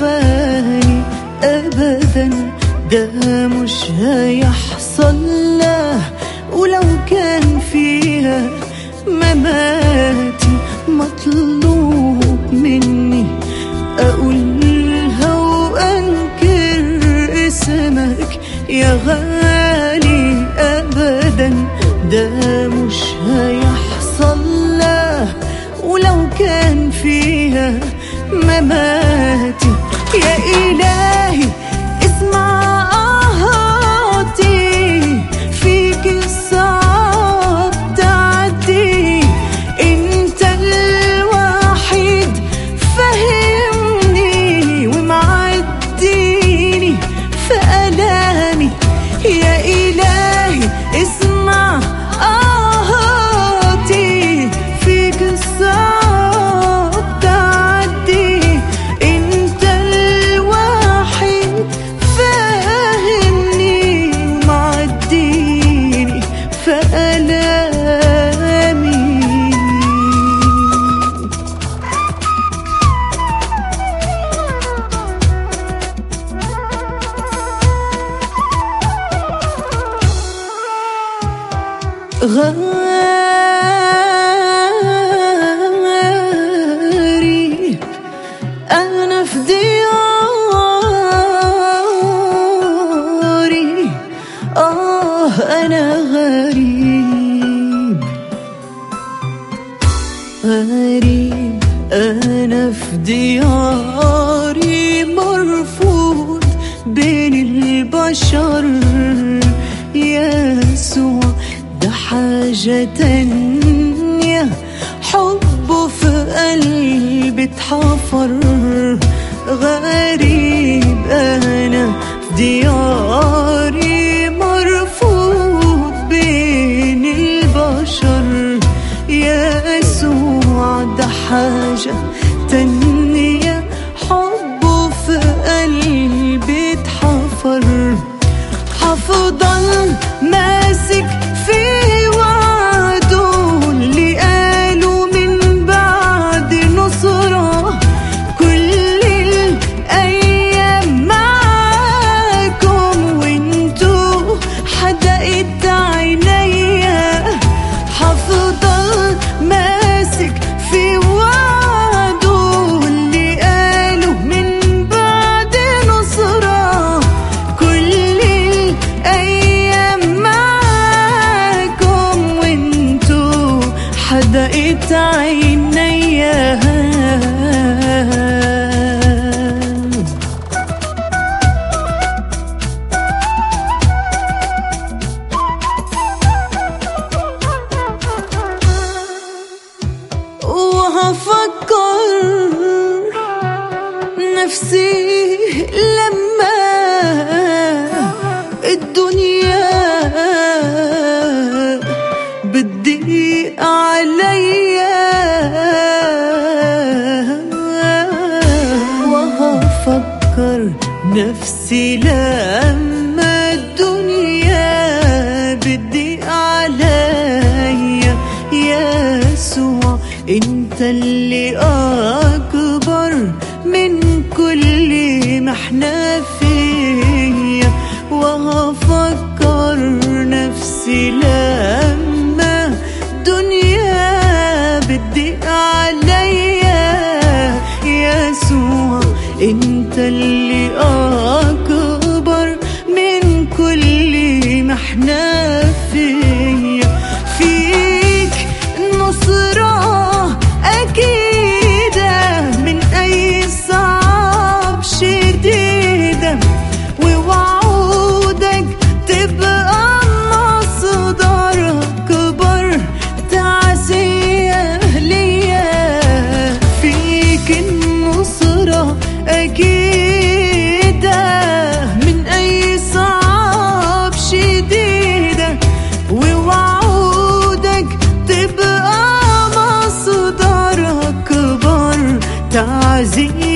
بالي ابدا ده مش هيحصل له ولو كان فيها مماتي مطلوب مني اقولها وانكر اسمك يا غالي ابدا ده مش هيحصل له ولو كان فيها مماتي يا إلهي اسمع آهاتي فيك الصعب تعدي انت الوحيد فهمني ومعديني في ألامي يا إلهي اسمع آهاتي فيك الصعب تعدي انت الوحيد فاهمني ومعديني في ألامي غاري أنا في دياري آه أنا غريب غريب أنا في دياري مرفوض بين البشر يسوع ده حاجة تانية حبه في قلبي اتحفر غريب أنا في دياري مرفوض بين البشر يسوع ده حاجة تانية حبه في قلبي اتحفر هفضل ماسك في وعده اللي قاله من بعد نصرة كل الأيام معاكم وانتوا حدقت عينيا هفضل ماسك في وعده اللي قاله من بعد نصرة كل الأيام معاكم وانتوا حدقت عينيا وهفكر نفسي لما الدنيا بتضيق عليا وهفكر نفسي لما الدنيا بتضيق عليا يسوع انت اللي اكبر من كل ما احنا فيا وهفكر نفسي لما دنيا بتضيق عليا يسوع انت اللي اكبر من كل ما احنا فيا فيك نصرة أكيدة من أي صعب شديدة ووعودك تبقى مصدر كبر تعزية ليا فيك النصرة أكيدة من أي صعب شديدة ووعودك تبقى مصدر كبر تعزية